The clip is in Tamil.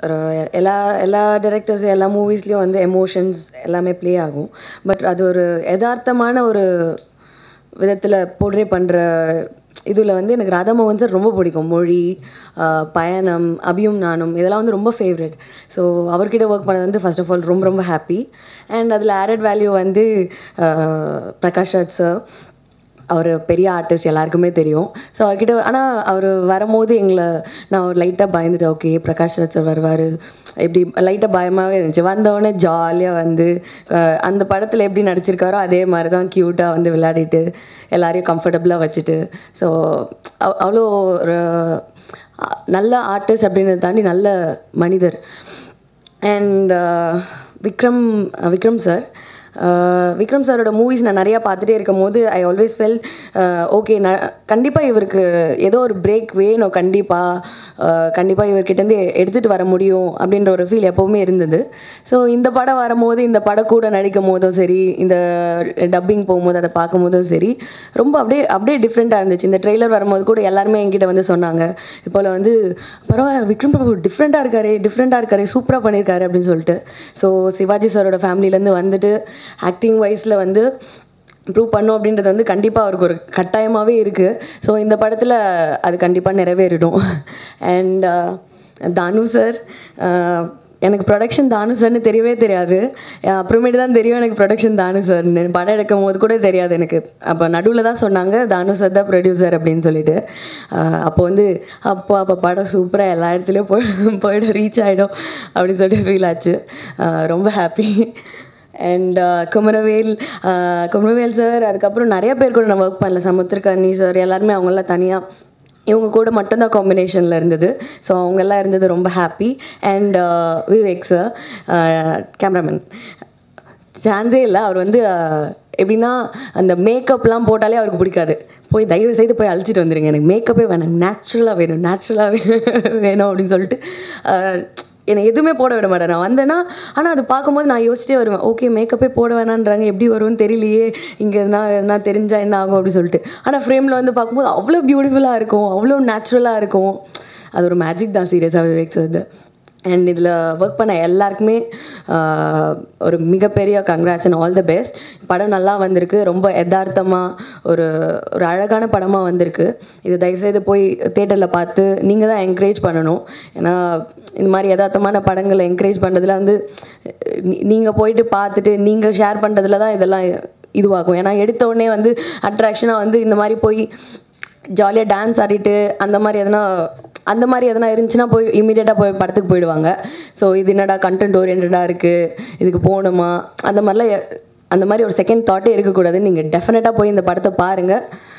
ஒரு எல்லா எல்லா டேரக்டர்ஸ் எல்லா மூவிஸ்லேயும் வந்து எமோஷன்ஸ் எல்லாமே ப்ளே ஆகும் பட் அது ஒரு யதார்த்தமான ஒரு விதத்தில் போர்ட்ரே பண்ணுற இதில் வந்து எனக்கு ராதாமோகன் சார் ரொம்ப பிடிக்கும் மொழி ஆஹ் பயணம் அபியும் நானும் இதெல்லாம் வந்து ரொம்ப ஃபேவரட் ஸோ அவர்கிட்ட ஒர்க் பண்ணது வந்து ஃபர்ஸ்ட் ஆஃப் ஆல் ரொம்ப ரொம்ப ஹாப்பி அண்ட் அதில் ஆடட் வேல்யூ வந்து ஆஹ் பிரகாஷ் ராஜ் சார் அவர் பெரிய ஆர்டிஸ்ட் எல்லாருக்குமே தெரியும் ஸோ அவர்கிட்ட ஆனால் அவர் வரும்போது எங்களை நான் ஒரு லைட்டாக பயந்துட்டேன் ஓகே பிரகாஷ் ராஜ் சார் வருவார் எப்படி லைட்டாக பயமாகவே இருந்துச்சு வந்தவொடனே ஜாலியாக வந்து அஹ், அந்த படத்தில் எப்படி நடிச்சிருக்காரோ அதே மாதிரி தான் க்யூட்டாக வந்து விளையாடிட்டு எல்லாரையும் கம்ஃபர்டபுளாக வச்சுட்டு ஸோ அவ்வளோ ஒரு அஹ், நல்ல ஆர்டிஸ்ட் அப்படின்றத தாண்டி நல்ல மனிதர் அண்ட் விக்ரம் விக்ரம் சார் விக்ரம் சாரோட மூவிஸ் நான் நிறையா பார்த்துட்டே இருக்கும் போது ஐ ஆல்வேஸ் ஃபெல் ஓகே நான் கண்டிப்பாக இவருக்கு ஏதோ ஒரு பிரேக் வேணும் கண்டிப்பாக கண்டிப்பாக இவர்கிட்டேருந்து எடுத்துகிட்டு வர முடியும் அப்படின்ற ஒரு ஃபீல் எப்போவுமே இருந்தது ஸோ இந்த படம் வரும்போது இந்த படம் கூட நடிக்கும் போதும் சரி இந்த டப்பிங் போகும்போது அதை பார்க்கும் போதும் சரி ரொம்ப அப்படியே அப்படியே டிஃப்ரெண்ட்டாக இருந்துச்சு இந்த ட்ரெய்லர் வரும்போது கூட எல்லாருமே என்கிட்ட வந்து சொன்னாங்க இப்போ வந்து பரவாயில்ல விக்ரம் பிரபு டிஃப்ரெண்ட்டாக இருக்காரு டிஃப்ரெண்ட்டாக இருக்காரு சூப்பராக பண்ணியிருக்காரு அப்படின்னு சொல்லிட்டு ஸோ சிவாஜி சாரோட ஃபேமிலியிலேருந்து வந்துட்டு ஆக்டிங் வைஸில் வந்து ப்ரூவ் பண்ணும் அப்படின்றது வந்து கண்டிப்பாக அவருக்கு ஒரு கட்டாயமாகவே இருக்குது ஸோ இந்த படத்தில் அது கண்டிப்பாக நிறைவேறிடும் அண்ட் தானு சார் எனக்கு ப்ரொடக்ஷன் தானு சார்னு தெரியவே தெரியாது அஹ் அப்புறமேட்டு தான் தெரியும் எனக்கு ப்ரொடக்ஷன் தானு சார்னு படம் எடுக்கும் போது கூட தெரியாது எனக்கு அப்போ நடுவில் தான் சொன்னாங்க தானு சார் தான் ப்ரொடியூசர் அப்படின்னு சொல்லிட்டு அஹ் அப்போ வந்து அப்போ அப்போ படம் சூப்பராக எல்லா இடத்துலையும் போய் போயிடும் ரீச் ஆகிடும் அப்படின்னு சொல்லிட்டு ஃபீல் ஆச்சு அஹ் ரொம்ப happy and Kumaravel uh, Kumaravel sir அதுக்கப்புறம் நிறைய பேர் கூட நான் ஒர்க் பண்ணல சமுத்திரகர்ணி சார் எல்லாருமே அவங்களாம் தனியாக இவங்க கூட மட்டும்தான் காம்பினேஷனில் இருந்தது ஸோ அவங்கெல்லாம் இருந்தது ரொம்ப happy and Vivek sir cameraman சான்ஸே இல்லை அவர் வந்து அஹ், எப்படின்னா அந்த மேக்கப்லாம் போட்டாலே அவருக்கு பிடிக்காது போய் தயவு செய்து போய் அழிச்சிட்டு வந்துடுங்க எனக்கு மேக்கப்பே வேணாம் நேச்சுரலாக வேணும் நேச்சுரலாக வேணும் அப்படின்னு சொல்லிட்டு அஹ், என்னை எதுவுமே போட விட மாட்டேன் நான் வந்தேன்னா ஆனால் அது பார்க்கும்போது நான் யோசிச்சிட்டே வருவேன் ஓகே மேக்கப்பே போட வேணான்றாங்க எப்படி வரும்னு தெரியலையே இங்கே எதுனா எதுனா தெரிஞ்சா என்ன ஆகும் அப்படின்னு சொல்லிட்டு ஆனால் ஃப்ரேமில் வந்து பார்க்கும்போது அவ்வளோ பியூட்டிஃபுல்லாக இருக்கும் அவ்வளோ நேச்சுரலாக இருக்கும் அது ஒரு மேஜிக் தான் சீரியஸாக விவேக் சார் அண்ட் இதில் ஒர்க் பண்ண எல்லாருக்குமே ஆஹ், ஒரு மிகப்பெரிய congrats and all the best படம் நல்லா வந்திருக்கு ரொம்ப யதார்த்தமாக ஒரு ஒரு அழகான படமாக வந்திருக்கு இது தயவுசெய்து போய் தேட்டரில் பார்த்து நீங்கள் தான் என்கரேஜ் பண்ணணும் ஏன்னா இந்த மாதிரி யதார்த்தமான படங்களை என்கரேஜ் பண்ணுறதுல வந்து நீங்கள் போயிட்டு பார்த்துட்டு நீங்கள் ஷேர் பண்ணுறதுல தான் இதெல்லாம் இதுவாகும் ஏன்னா எடுத்த உடனே வந்து அட்ராக்ஷனாக வந்து இந்த மாதிரி போய் ஜாலியாக டான்ஸ் ஆடிட்டு அந்த மாதிரி எதனா அந்த மாதிரி எதனா இருந்துச்சுன்னா போய் இமீடியட்டாக போய் படத்துக்கு போயிடுவாங்க ஸோ இது என்னடா கண்டென்ட் ஓரியன்டாக இருக்குது இதுக்கு போகணுமா அந்த மாதிரிலாம் எ- அந்த மாதிரி ஒரு செகண்ட் தாட்டே இருக்கக்கூடாது நீங்கள் டெஃபினட்டாக போய் இந்த படத்தை பாருங்கள்